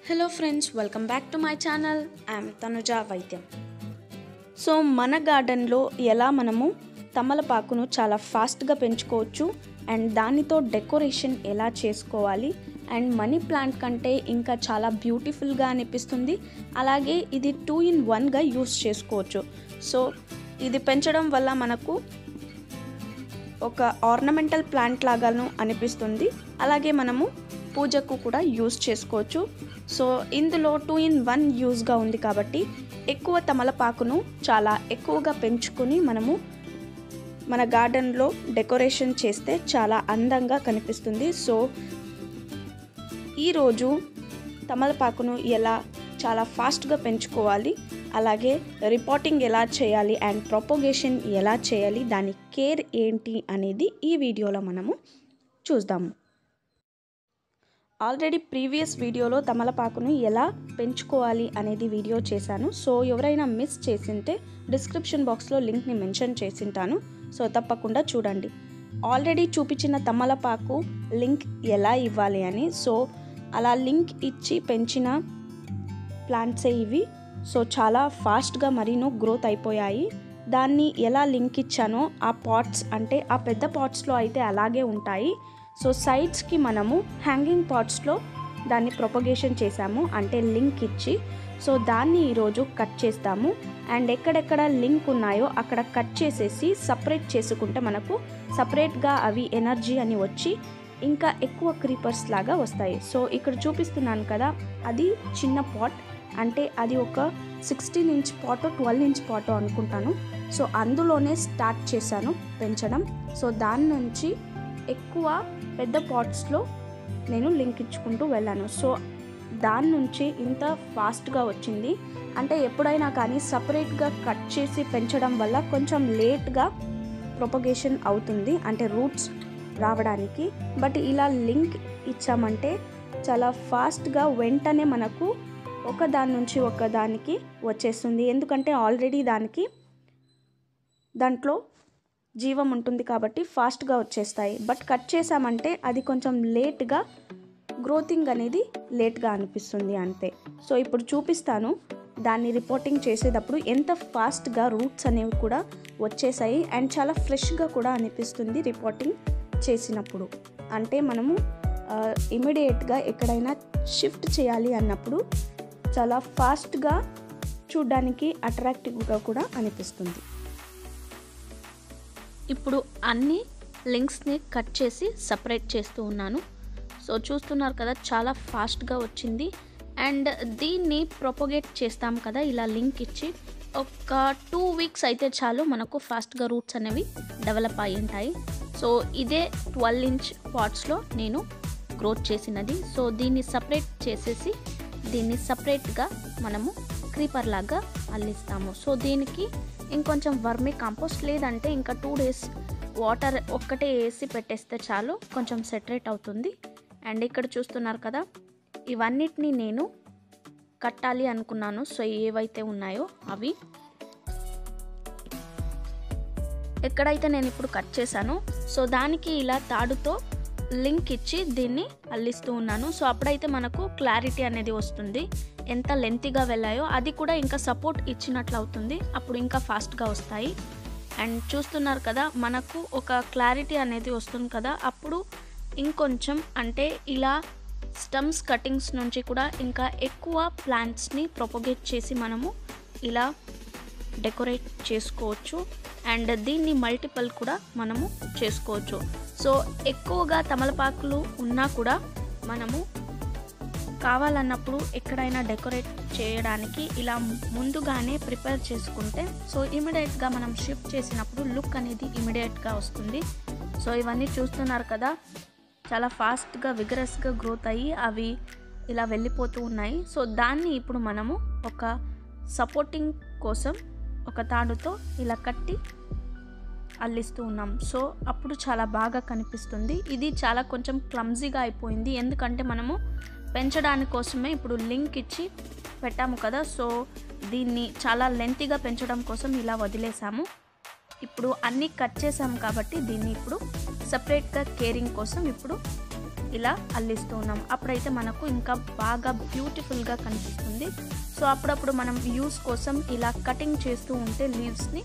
hello friends welcome back to my channel I'm Tanuja వైద్యం so మన గార్డెన్లో ఎలా మనము తమలపాకును చాలా ఫాస్ట్గా పెంచుకోవచ్చు అండ్ దానితో డెకరేషన్ ఎలా చేసుకోవాలి అండ్ మనీ ప్లాంట్ కంటే ఇంకా చాలా బ్యూటిఫుల్గా అనిపిస్తుంది అలాగే ఇది టూ ఇన్ వన్గా యూస్ చేసుకోవచ్చు సో ఇది పెంచడం వల్ల మనకు ఒక ఆర్నమెంటల్ ప్లాంట్ లాగాను అనిపిస్తుంది అలాగే మనము పూజకు కూడా యూజ్ చేసుకోవచ్చు సో ఇందులో టూ ఇన్ వన్ యూజ్గా ఉంది కాబట్టి ఎక్కువ తమలపాకును చాలా ఎక్కువగా పెంచుకొని మనము మన గార్డెన్లో డెకరేషన్ చేస్తే చాలా అందంగా కనిపిస్తుంది సో ఈరోజు తమలపాకును ఎలా చాలా ఫాస్ట్గా పెంచుకోవాలి అలాగే రిపోర్టింగ్ ఎలా చేయాలి అండ్ ప్రొపోగేషన్ ఎలా చేయాలి దాని కేర్ ఏంటి అనేది ఈ వీడియోలో మనము చూద్దాము ఆల్రెడీ ప్రీవియస్ వీడియోలో తమలపాకును ఎలా పెంచుకోవాలి అనేది వీడియో చేశాను సో ఎవరైనా మిస్ చేసింటే డిస్క్రిప్షన్ బాక్స్లో లింక్ని మెన్షన్ చేసింటాను సో తప్పకుండా చూడండి ఆల్రెడీ చూపించిన తమలపాకు లింక్ ఎలా ఇవ్వాలి అని సో అలా లింక్ ఇచ్చి పెంచిన ప్లాంట్సే ఇవి సో చాలా ఫాస్ట్గా మరీను గ్రోత్ అయిపోయాయి దాన్ని ఎలా లింక్ ఇచ్చానో ఆ పాట్స్ అంటే ఆ పెద్ద పాట్స్లో అయితే అలాగే ఉంటాయి సో సైడ్స్కి మనము హ్యాంగింగ్ పాట్స్లో దాన్ని ప్రొపగేషన్ చేసాము అంటే లింక్ ఇచ్చి సో దాన్ని ఈరోజు కట్ చేస్తాము అండ్ ఎక్కడెక్కడ లింక్ ఉన్నాయో అక్కడ కట్ చేసేసి సపరేట్ చేసుకుంటే మనకు సపరేట్గా అవి ఎనర్జీ అని వచ్చి ఇంకా ఎక్కువ క్రీపర్స్ లాగా వస్తాయి సో ఇక్కడ చూపిస్తున్నాను కదా అది చిన్న పాట్ అంటే అది ఒక సిక్స్టీన్ ఇంచ్ పాటో ట్వెల్వ్ ఇంచ్ పాటో అనుకుంటాను సో అందులోనే స్టార్ట్ చేశాను పెంచడం సో దాని నుంచి ఎక్కువ పెద్ద పాట్స్లో నేను లింక్ ఇచ్చుకుంటూ వెళ్ళాను సో దాని నుంచి ఇంత ఫాస్ట్గా వచ్చింది అంటే ఎప్పుడైనా కానీ సపరేట్గా కట్ చేసి పెంచడం వల్ల కొంచెం లేట్గా ప్రొపగేషన్ అవుతుంది అంటే రూట్స్ రావడానికి బట్ ఇలా లింక్ ఇచ్చామంటే చాలా ఫాస్ట్గా వెంటనే మనకు ఒక దాని నుంచి ఒక దానికి వచ్చేస్తుంది ఎందుకంటే ఆల్రెడీ దానికి దాంట్లో జీవం ఉంటుంది కాబట్టి ఫాస్ట్గా వచ్చేస్తాయి బట్ కట్ చేసామంటే అది కొంచెం లేట్గా గ్రోతింగ్ అనేది లేట్గా అనిపిస్తుంది అంతే సో ఇప్పుడు చూపిస్తాను దాన్ని రిపోర్టింగ్ చేసేటప్పుడు ఎంత ఫాస్ట్గా రూట్స్ అనేవి కూడా వచ్చేసాయి అండ్ చాలా ఫ్రెష్గా కూడా అనిపిస్తుంది రిపోర్టింగ్ చేసినప్పుడు అంటే మనము ఇమీడియట్గా ఎక్కడైనా షిఫ్ట్ చేయాలి అన్నప్పుడు చాలా ఫాస్ట్గా చూడ్డానికి అట్రాక్టివ్గా కూడా అనిపిస్తుంది ఇప్పుడు అన్ని లింక్స్ని కట్ చేసి సపరేట్ చేస్తూ ఉన్నాను సో చూస్తున్నారు కదా చాలా ఫాస్ట్గా వచ్చింది అండ్ దీన్ని ప్రొపగేట్ చేస్తాం కదా ఇలా లింక్ ఇచ్చి ఒక టూ వీక్స్ అయితే చాలు మనకు ఫాస్ట్గా రూట్స్ అనేవి డెవలప్ అయి ఉంటాయి సో ఇదే ట్వెల్వ్ ఇంచ్ పాట్స్లో నేను గ్రోత్ చేసినది సో దీన్ని సపరేట్ చేసేసి దీన్ని సపరేట్గా మనము క్రీపర్ లాగా అల్లిస్తాము సో దీనికి ఇంకొంచెం వర్మీ కాంపోస్ట్ లేదంటే ఇంకా టూ డేస్ వాటర్ ఒక్కటే వేసి పెట్టేస్తే చాలు కొంచెం సెటరేట్ అవుతుంది అండ్ ఇక్కడ చూస్తున్నారు కదా ఇవన్నిటిని నేను కట్టాలి అనుకున్నాను సో ఏవైతే ఉన్నాయో అవి ఎక్కడైతే నేను ఇప్పుడు కట్ చేశానో సో దానికి ఇలా తాడుతో లింక్ ఇచ్చి దీన్ని అల్లిస్తూ ఉన్నాను సో అప్పుడైతే మనకు క్లారిటీ అనేది వస్తుంది ఎంత లెంతీగా వెళ్ళాయో అది కూడా ఇంకా సపోర్ట్ ఇచ్చినట్లు అవుతుంది అప్పుడు ఇంకా ఫాస్ట్గా వస్తాయి అండ్ చూస్తున్నారు కదా మనకు ఒక క్లారిటీ అనేది వస్తుంది కదా అప్పుడు ఇంకొంచెం అంటే ఇలా స్టమ్స్ కటింగ్స్ నుంచి కూడా ఇంకా ఎక్కువ ప్లాంట్స్ని ప్రొపగేట్ చేసి మనము ఇలా డెకరేట్ చేసుకోవచ్చు అండ్ దీన్ని మల్టిపల్ కూడా మనము చేసుకోవచ్చు సో ఎక్కువగా తమలపాకులు ఉన్నా కూడా మనము కావాలన్నప్పుడు ఎక్కడైనా డెకరేట్ చేయడానికి ఇలా ముందుగానే ప్రిపేర్ చేసుకుంటే సో ఇమీడియట్గా మనం షిఫ్ట్ చేసినప్పుడు లుక్ అనేది ఇమీడియట్గా వస్తుంది సో ఇవన్నీ చూస్తున్నారు కదా చాలా ఫాస్ట్గా విగరస్గా గ్రోత్ అయ్యి అవి ఇలా వెళ్ళిపోతూ ఉన్నాయి సో దాన్ని ఇప్పుడు మనము ఒక సపోర్టింగ్ కోసం ఒక తాడుతో ఇలా కట్టి అల్లిస్తూ ఉన్నాం సో అప్పుడు చాలా బాగా కనిపిస్తుంది ఇది చాలా కొంచెం క్లమ్జీగా అయిపోయింది ఎందుకంటే మనము పెంచడానికి కోసమే ఇప్పుడు లింక్ ఇచ్చి పెట్టాము కదా సో దీన్ని చాలా లెంతీగా పెంచడం కోసం ఇలా వదిలేసాము ఇప్పుడు అన్నీ కట్ చేసాము కాబట్టి దీన్ని ఇప్పుడు సపరేట్గా కేరింగ్ కోసం ఇప్పుడు ఇలా అల్లిస్తూ ఉన్నాం అప్పుడైతే మనకు ఇంకా బాగా బ్యూటిఫుల్గా కనిపిస్తుంది సో అప్పుడప్పుడు మనం వ్యూస్ కోసం ఇలా కటింగ్ చేస్తూ ఉంటే లీవ్స్ని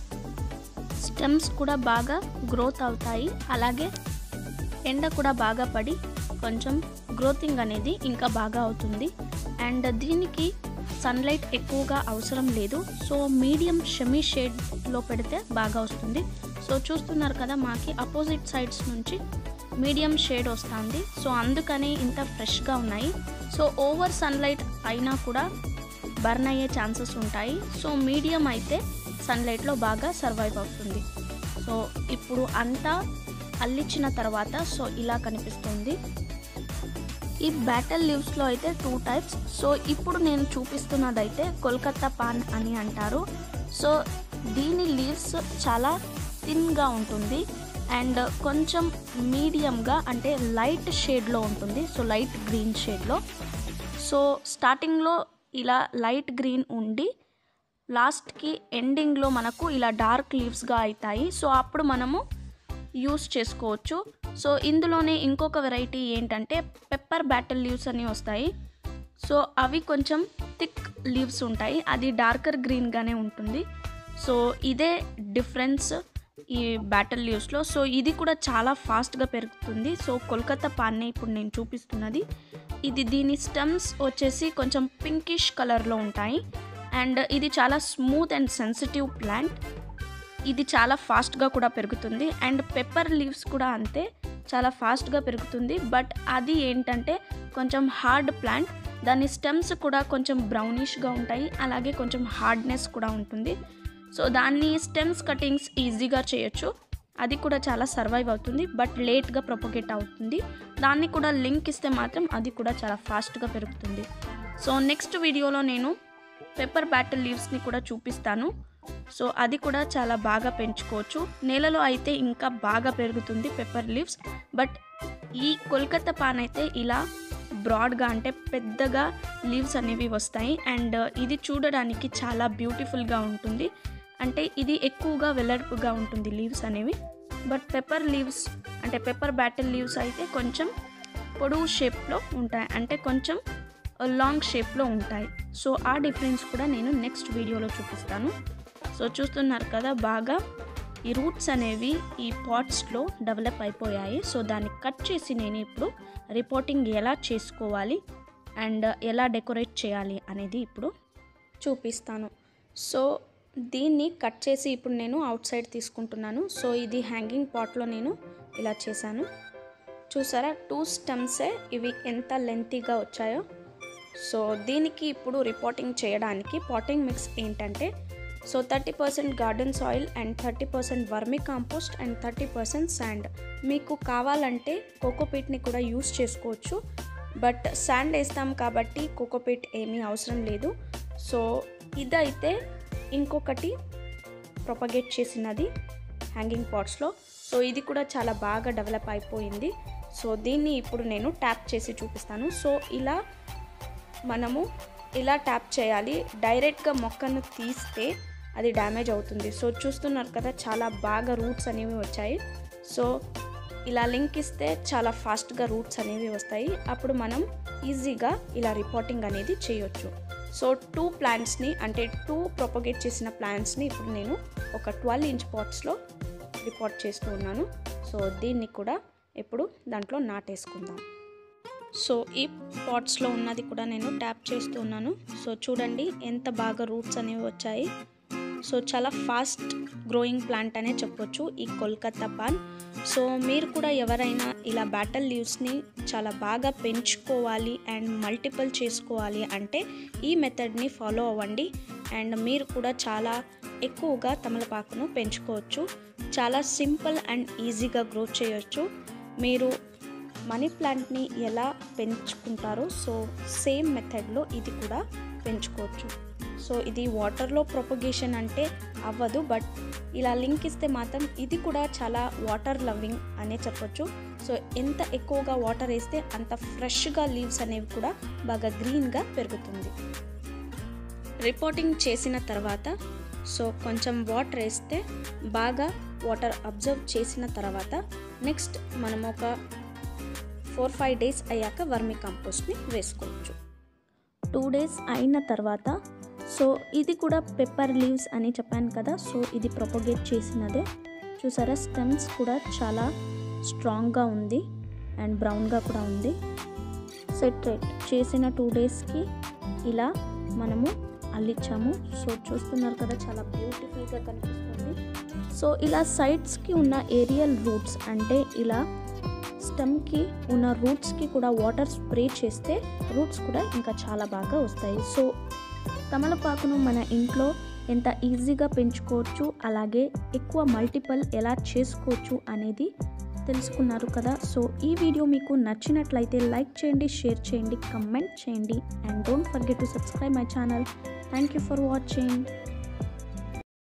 స్టెమ్స్ కూడా బాగా గ్రోత్ అవుతాయి అలాగే ఎండ కూడా బాగా పడి కొంచెం గ్రోతింగ్ అనేది ఇంకా బాగా అవుతుంది అండ్ దీనికి సన్లైట్ ఎక్కువగా అవసరం లేదు సో మీడియం షెమీ షేడ్లో పెడితే బాగా వస్తుంది సో చూస్తున్నారు కదా మాకి అపోజిట్ సైడ్స్ నుంచి మీడియం షేడ్ వస్తుంది సో అందుకని ఇంత ఫ్రెష్గా ఉన్నాయి సో ఓవర్ సన్లైట్ అయినా కూడా బర్న్ అయ్యే ఛాన్సెస్ ఉంటాయి సో మీడియం అయితే సన్లైట్లో బాగా సర్వైవ్ అవుతుంది సో ఇప్పుడు అంతా అల్లించిన తర్వాత సో ఇలా కనిపిస్తుంది ఈ బ్యాటల్ లీవ్స్లో అయితే టూ టైప్స్ సో ఇప్పుడు నేను చూపిస్తున్నదైతే కోల్కత్తా పాన్ అని అంటారు సో దీని లీవ్స్ చాలా థిన్గా ఉంటుంది అండ్ కొంచెం మీడియంగా అంటే లైట్ షేడ్లో ఉంటుంది సో లైట్ గ్రీన్ షేడ్లో సో స్టార్టింగ్లో ఇలా లైట్ గ్రీన్ ఉండి లాస్ట్కి ఎండింగ్లో మనకు ఇలా డార్క్ లీవ్స్గా అవుతాయి సో అప్పుడు మనము యూస్ చేసుకోవచ్చు సో ఇందులోనే ఇంకొక వెరైటీ ఏంటంటే పెప్పర్ బ్యాటిల్ లీవ్స్ అని వస్తాయి సో అవి కొంచెం థిక్ లీవ్స్ ఉంటాయి అది డార్కర్ గ్రీన్గానే ఉంటుంది సో ఇదే డిఫరెన్స్ ఈ బ్యాటిల్ లీవ్స్లో సో ఇది కూడా చాలా ఫాస్ట్గా పెరుగుతుంది సో కోల్కతా పాన్నే ఇప్పుడు నేను చూపిస్తున్నది ఇది దీని స్టెమ్స్ వచ్చేసి కొంచెం పింకిష్ కలర్లో ఉంటాయి అండ్ ఇది చాలా స్మూత్ అండ్ సెన్సిటివ్ ప్లాంట్ ఇది చాలా ఫాస్ట్గా కూడా పెరుగుతుంది అండ్ పెప్పర్ లీవ్స్ కూడా అంతే చాలా ఫాస్ట్గా పెరుగుతుంది బట్ అది ఏంటంటే కొంచెం హార్డ్ ప్లాంట్ దాని స్టెమ్స్ కూడా కొంచెం బ్రౌనిష్గా ఉంటాయి అలాగే కొంచెం హార్డ్నెస్ కూడా ఉంటుంది సో దాన్ని స్టెమ్స్ కటింగ్స్ ఈజీగా చేయొచ్చు అది కూడా చాలా సర్వైవ్ అవుతుంది బట్ లేట్గా ప్రొపగేట్ అవుతుంది దాన్ని కూడా లింక్ ఇస్తే మాత్రం అది కూడా చాలా ఫాస్ట్గా పెరుగుతుంది సో నెక్స్ట్ వీడియోలో నేను పెప్పర్ బ్యాటిల్ లీవ్స్ని కూడా చూపిస్తాను సో అది కూడా చాలా బాగా పెంచుకోవచ్చు నేలలో అయితే ఇంకా బాగా పెరుగుతుంది పెప్పర్ లీవ్స్ బట్ ఈ కోల్కత్తా పాన్ అయితే ఇలా బ్రాడ్గా అంటే పెద్దగా లీవ్స్ అనేవి వస్తాయి అండ్ ఇది చూడడానికి చాలా బ్యూటిఫుల్గా ఉంటుంది అంటే ఇది ఎక్కువగా వెల్లడిపుగా ఉంటుంది లీవ్స్ అనేవి బట్ పెప్పర్ లీవ్స్ అంటే పెప్పర్ బ్యాటిల్ లీవ్స్ అయితే కొంచెం పొడవు షేప్లో ఉంటాయి అంటే కొంచెం లాంగ్ షేప్లో ఉంటాయి సో ఆ డిఫరెన్స్ కూడా నేను నెక్స్ట్ వీడియోలో చూపిస్తాను సో చూస్తున్నారు కదా బాగా ఈ రూట్స్ అనేవి ఈ పాట్స్లో డెవలప్ అయిపోయాయి సో దాన్ని కట్ చేసి నేను ఇప్పుడు రిపోర్టింగ్ ఎలా చేసుకోవాలి అండ్ ఎలా డెకరేట్ చేయాలి అనేది ఇప్పుడు చూపిస్తాను సో దీన్ని కట్ చేసి ఇప్పుడు నేను అవుట్ సైడ్ తీసుకుంటున్నాను సో ఇది హ్యాంగింగ్ పాట్లో నేను ఇలా చేశాను చూసారా టూ స్టెమ్సే ఇవి ఎంత లెంతీగా వచ్చాయో సో దీనికి ఇప్పుడు రిపోర్టింగ్ చేయడానికి పాటింగ్ మిక్స్ ఏంటంటే so thirty percent garden soil and thirty percent vermicompost and thirty percent sand మీకు కావాలంటే కోకోపీట్ని కూడా యూస్ చేసుకోవచ్చు బట్ శాండ్ వేస్తాం కాబట్టి కోకోపీట్ ఏమీ అవసరం లేదు సో ఇదైతే ఇంకొకటి ప్రొపగేట్ చేసినది హ్యాంగింగ్ పాట్స్లో సో ఇది కూడా చాలా బాగా డెవలప్ అయిపోయింది సో దీన్ని ఇప్పుడు నేను ట్యాప్ చేసి చూపిస్తాను సో ఇలా మనము ఇలా ట్యాప్ చేయాలి డైరెక్ట్గా మొక్కను తీస్తే అది డ్యామేజ్ అవుతుంది సో చూస్తున్నారు కదా చాలా బాగా రూట్స్ అనేవి వచ్చాయి సో ఇలా లింక్ ఇస్తే చాలా ఫాస్ట్గా రూట్స్ అనేవి వస్తాయి అప్పుడు మనం ఈజీగా ఇలా రిపోర్టింగ్ అనేది చేయొచ్చు సో టూ ప్లాంట్స్ని అంటే టూ ప్రొపగేట్ చేసిన ప్లాంట్స్ని ఇప్పుడు నేను ఒక ట్వెల్వ్ ఇంచ్ పాట్స్లో రిపోర్ట్ చేస్తూ ఉన్నాను సో దీన్ని కూడా ఇప్పుడు దాంట్లో నాటేసుకుందాం సో ఈ పాట్స్లో ఉన్నది కూడా నేను ట్యాప్ చేస్తూ ఉన్నాను సో చూడండి ఎంత బాగా రూట్స్ అనేవి వచ్చాయి సో చాలా ఫాస్ట్ గ్రోయింగ్ ప్లాంట్ అనే చెప్పొచ్చు ఈ కోల్కత్తా పాన్ సో మీరు కూడా ఎవరైనా ఇలా బ్యాటల్ లీవ్స్ని చాలా బాగా పెంచుకోవాలి అండ్ మల్టిపుల్ చేసుకోవాలి అంటే ఈ మెథడ్ని ఫాలో అవ్వండి అండ్ మీరు కూడా చాలా ఎక్కువగా తమలపాకును పెంచుకోవచ్చు చాలా సింపుల్ అండ్ ఈజీగా గ్రో చేయొచ్చు మీరు మనీ ప్లాంట్ని ఎలా పెంచుకుంటారో సో సేమ్ మెథడ్లో ఇది కూడా పెంచుకోవచ్చు సో ఇది వాటర్లో ప్రొపగేషన్ అంటే అవ్వదు బట్ ఇలా లింక్ ఇస్తే మాత్రం ఇది కూడా చాలా వాటర్ లవింగ్ అనే చెప్పొచ్చు సో ఎంత ఎక్కువగా వాటర్ వేస్తే అంత ఫ్రెష్గా లీవ్స్ అనేవి కూడా బాగా గ్రీన్గా పెరుగుతుంది రిపోర్టింగ్ చేసిన తర్వాత సో కొంచెం వాటర్ వేస్తే బాగా వాటర్ అబ్జర్వ్ చేసిన తర్వాత నెక్స్ట్ మనం ఒక ఫోర్ ఫైవ్ డేస్ అయ్యాక వర్మి కంపోస్ట్ని వేసుకోవచ్చు టూ డేస్ అయిన తర్వాత సో ఇది కూడా పెప్పర్ లీవ్స్ అని చెప్పాను కదా సో ఇది ప్రొపగేట్ చేసినదే చూసారా స్టెమ్స్ కూడా చాలా స్ట్రాంగ్గా ఉంది అండ్ బ్రౌన్గా కూడా ఉంది సెట్రేట్ చేసిన టూ డేస్కి ఇలా మనము అల్లిచ్చాము సో చూస్తున్నారు కదా చాలా బ్యూటిఫుల్గా కనిపిస్తుంది సో ఇలా సైడ్స్కి ఉన్న ఏరియల్ రూట్స్ అంటే ఇలా స్టెమ్కి ఉన్న రూట్స్కి కూడా వాటర్ స్ప్రే చేస్తే రూట్స్ కూడా ఇంకా చాలా బాగా వస్తాయి సో తమలపాకును మన ఇంట్లో ఎంత ఈజీగా పెంచుకోవచ్చు అలాగే ఎక్కువ మల్టిపల్ ఎలా చేసుకోవచ్చు అనేది తెలుసుకున్నారు కదా సో ఈ వీడియో మీకు నచ్చినట్లయితే లైక్ చేయండి షేర్ చేయండి కమెంట్ చేయండి and don't forget to subscribe my channel thank you for watching